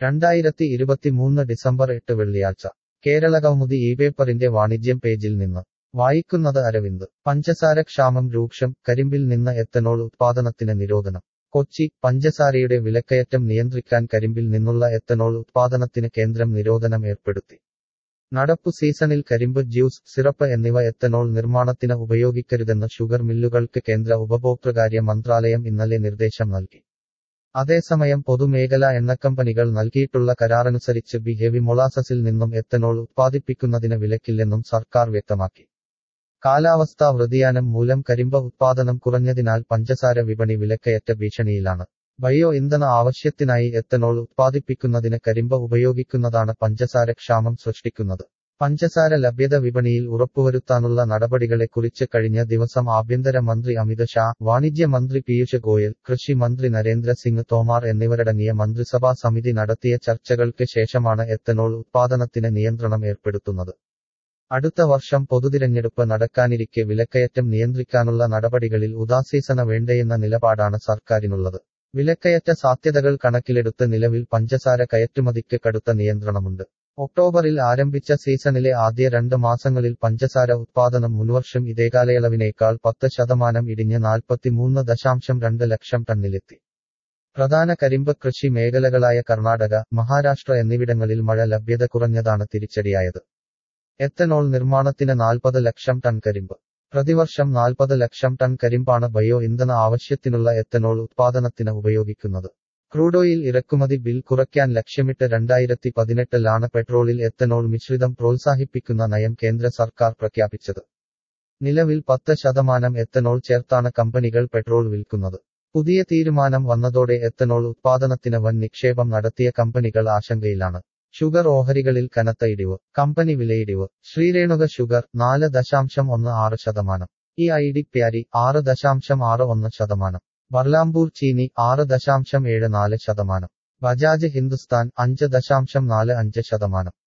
രണ്ടായിരത്തി ഇരുപത്തിമൂന്ന് ഡിസംബർ എട്ട് വെള്ളിയാഴ്ച കേരള കൗമുദി ഈ പേപ്പറിന്റെ വാണിജ്യം പേജിൽ നിന്ന് വായിക്കുന്നത് അരവിന്ദ് പഞ്ചസാര ക്ഷാമം രൂക്ഷം കരിമ്പിൽ നിന്ന് എത്തനോൾ ഉത്പാദനത്തിന് നിരോധനം കൊച്ചി പഞ്ചസാരയുടെ വിലക്കയറ്റം നിയന്ത്രിക്കാൻ കരിമ്പിൽ നിന്നുള്ള എത്തനോൾ ഉത്പാദനത്തിന് കേന്ദ്രം നിരോധനം ഏർപ്പെടുത്തി നടപ്പു സീസണിൽ കരിമ്പ് ജ്യൂസ് സിറപ്പ് എന്നിവ എത്തനോൾ നിർമ്മാണത്തിന് ഉപയോഗിക്കരുതെന്ന് ഷുഗർ മില്ലുകൾക്ക് കേന്ദ്ര ഉപഭോക്തൃകാര്യ മന്ത്രാലയം ഇന്നലെ നിർദ്ദേശം നൽകി അതേസമയം പൊതുമേഖലാ എണ്ണക്കമ്പനികൾ നൽകിയിട്ടുള്ള കരാറനുസരിച്ച് ബി ഹെവി മൊളാസസിൽ നിന്നും എത്തനോൾ ഉത്പാദിപ്പിക്കുന്നതിന് വിലക്കില്ലെന്നും സർക്കാർ വ്യക്തമാക്കി കാലാവസ്ഥാ വ്യതിയാനം മൂലം കരിമ്പ് ഉത്പാദനം കുറഞ്ഞതിനാൽ പഞ്ചസാര വിപണി വിലക്കയറ്റ ഭീഷണിയിലാണ് ബയോ ഇന്ധന ആവശ്യത്തിനായി എത്തനോൾ ഉത്പാദിപ്പിക്കുന്നതിന് കരിമ്പ് ഉപയോഗിക്കുന്നതാണ് പഞ്ചസാര ക്ഷാമം സൃഷ്ടിക്കുന്നത് പഞ്ചസാര ലഭ്യത വിപണിയിൽ ഉറപ്പുവരുത്താനുള്ള നടപടികളെക്കുറിച്ച് കഴിഞ്ഞ ദിവസം ആഭ്യന്തര മന്ത്രി അമിത് ഷാ വാണിജ്യ മന്ത്രി പീയൂഷ് ഗോയൽ കൃഷി മന്ത്രി നരേന്ദ്ര സിംഗ് തോമാർ എന്നിവരടങ്ങിയ മന്ത്രിസഭാ സമിതി നടത്തിയ ചർച്ചകൾക്ക് ശേഷമാണ് എത്തനോൾ ഉത്പാദനത്തിന് നിയന്ത്രണം ഏർപ്പെടുത്തുന്നത് അടുത്ത വർഷം പൊതുതിരഞ്ഞെടുപ്പ് നടക്കാനിരിക്കെ വിലക്കയറ്റം നിയന്ത്രിക്കാനുള്ള നടപടികളിൽ ഉദാസീസന വേണ്ടയെന്ന നിലപാടാണ് സർക്കാരിനുള്ളത് വിലക്കയറ്റ സാധ്യതകൾ കണക്കിലെടുത്ത് നിലവിൽ പഞ്ചസാര കയറ്റുമതിക്ക് കടുത്ത നിയന്ത്രണമുണ്ട് ഒക്ടോബറിൽ ആരംഭിച്ച സീസണിലെ ആദ്യ രണ്ട് മാസങ്ങളിൽ പഞ്ചസാര ഉത്പാദനം മുൻവർഷം ഇതേ കാലയളവിനേക്കാൾ പത്ത് ശതമാനം ഇടിഞ്ഞ് നാൽപ്പത്തിമൂന്ന് ദശാംശം രണ്ട് ലക്ഷം ടണ്ണിലെത്തി പ്രധാന കരിമ്പ് കൃഷി മേഖലകളായ കർണാടക മഹാരാഷ്ട്ര എന്നിവിടങ്ങളിൽ മഴ ലഭ്യത കുറഞ്ഞതാണ് തിരിച്ചടിയായത് എത്തനോൾ നിർമ്മാണത്തിന് നാൽപ്പത് ലക്ഷം ടൺ കരിമ്പ് പ്രതിവർഷം നാൽപ്പത് ലക്ഷം ടൺ കരിമ്പാണ് ബയോ ഇന്ധന ആവശ്യത്തിനുള്ള എത്തനോൾ ഉത്പാദനത്തിന് ഉപയോഗിക്കുന്നത് ക്രൂഡ് ഓയിൽ ഇറക്കുമതി ബിൽ കുറയ്ക്കാൻ ലക്ഷ്യമിട്ട് രണ്ടായിരത്തി പതിനെട്ടിലാണ് പെട്രോളിൽ എത്തനോൾ മിശ്രിതം പ്രോത്സാഹിപ്പിക്കുന്ന നയം കേന്ദ്ര സർക്കാർ പ്രഖ്യാപിച്ചത് നിലവിൽ പത്ത് ശതമാനം എത്തനോൾ ചേർത്താണ് കമ്പനികൾ പെട്രോൾ വിൽക്കുന്നത് പുതിയ തീരുമാനം വന്നതോടെ എത്തനോൾ ഉത്പാദനത്തിന് വൻ നിക്ഷേപം നടത്തിയ കമ്പനികൾ ആശങ്കയിലാണ് ഷുഗർ ഓഹരികളിൽ കനത്ത ഇടിവ് കമ്പനി വിലയിടിവ് ശ്രീരേണുക ഷുഗർ നാല് ദശാംശം ഒന്ന് ആറ് ശതമാനം ഈ ഐ ഡി പ്യാരി ആറ് ദശാംശം ആറ് ഒന്ന് ശതമാനം ബർലാംപൂർ ചീനി ആറ് ദശാംശം ഏഴ് നാല് ശതമാനം ബജാജ് ഹിന്ദുസ്ഥാൻ അഞ്ച് ദശാംശം നാല് അഞ്ച് ശതമാനം